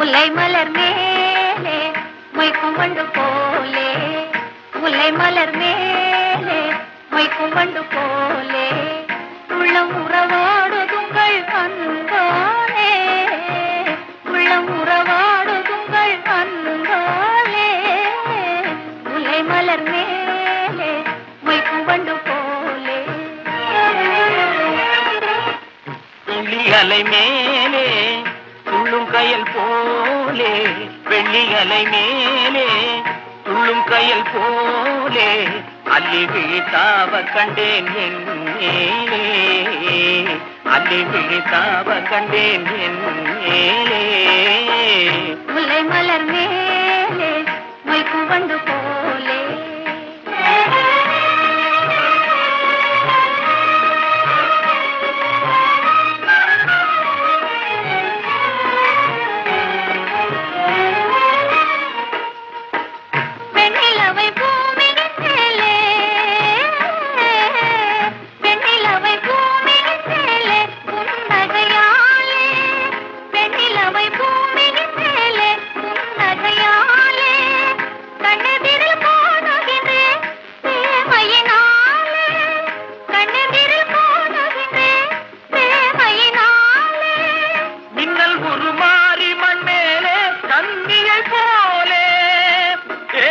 முல்லை மலர் மேலே மொய்க்கும் வண்டு போலே முல்லை மலர் மேலே மொய்க்கும் வண்டு போலே உள்ளம் உறவாடுதுங்கள் அன்பாலே உள்ளம் உறவாடுதுங்கள் அன்பாலே முல்லை மலர் மேலே மொய்க்கும் வண்டு போலே வெள்ளி அலை மேலே துள்ளும் கயல் போலே வெள்ளி அலை மேலே துள்ளும் கயல் போலே அள்ளி விழித்தாவ கண்டேன் என் மேலே அள்ளி விழித்தாவ கண்டேன் என் மேலே முல்லை மலர் மேலே மொய்க்கும் வண்டு போலே வெண்ணிலவை பூமியின் மேலே வெண்ணிலவை பூமியின் மேலே புன்னகையாலே வெண்ணிலவை பூமியின் மேலே புன்னகையாலே கண்ணெதிரில் காணுகின்றேன் பிரேமையினாலே கண்ணெதிரில் காணுகின்றேன் பிரேமையினாலே மின்னல் உருமாறி மண் மேலே கண்ணியை போலே ஏ,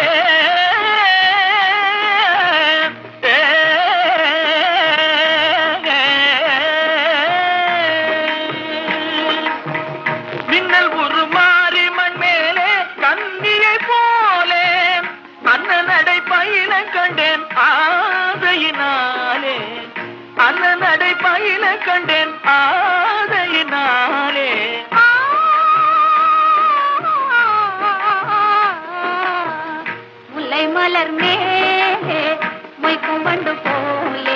ஏ, மின்னல் உருமாறி மண் மேலே கண்ணியை போலே அண்ணனடை பயில கண்டேன் ஆதையினாலே அண்ணனடை பயில கண்டேன் ஆதையினாலே முல்லை மலர் மேலே மொய்க்கும் வண்டு போலே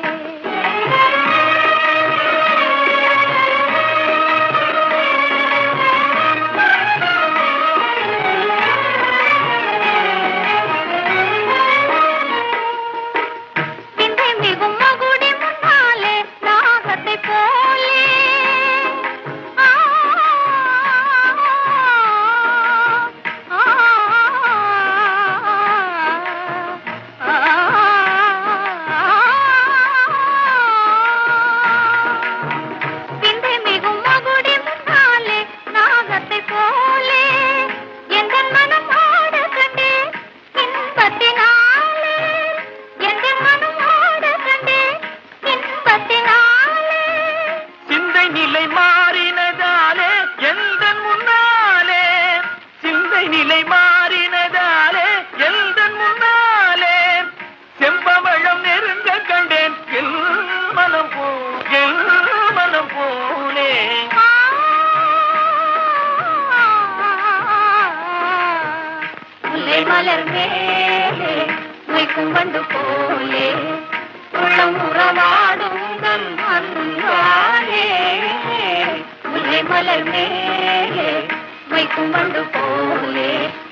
விந்தை மிகும் மகுடி முன்னாலே நாகத்தை போலே ஆ, ஆ, விந்தை மிகும் மகுடி முன்னாலே நாகத்தை போலே எங்கள் மனம் ஆட கண்டே இன்பத்தினாலே எங்கள் மனம் ஆட கண்டே இன்பத்தினாலே சிந்தை நிலை மாறினதாலே எந்த முன்னாலே சிந்தை நிலை மாறினதாலே எந்த முன்னாலே செம்பவளம் நெருங்க கண்டேன் எல் மனம் போ எல் மனம் போலே முல்லை மலர் மேலே மொய்க்கும் வண்டு போலே உள்ளம் உறவாடும் தன் அன்பாலே முல்லை மலர் மேலே மொய்க்கும் வண்டு போலே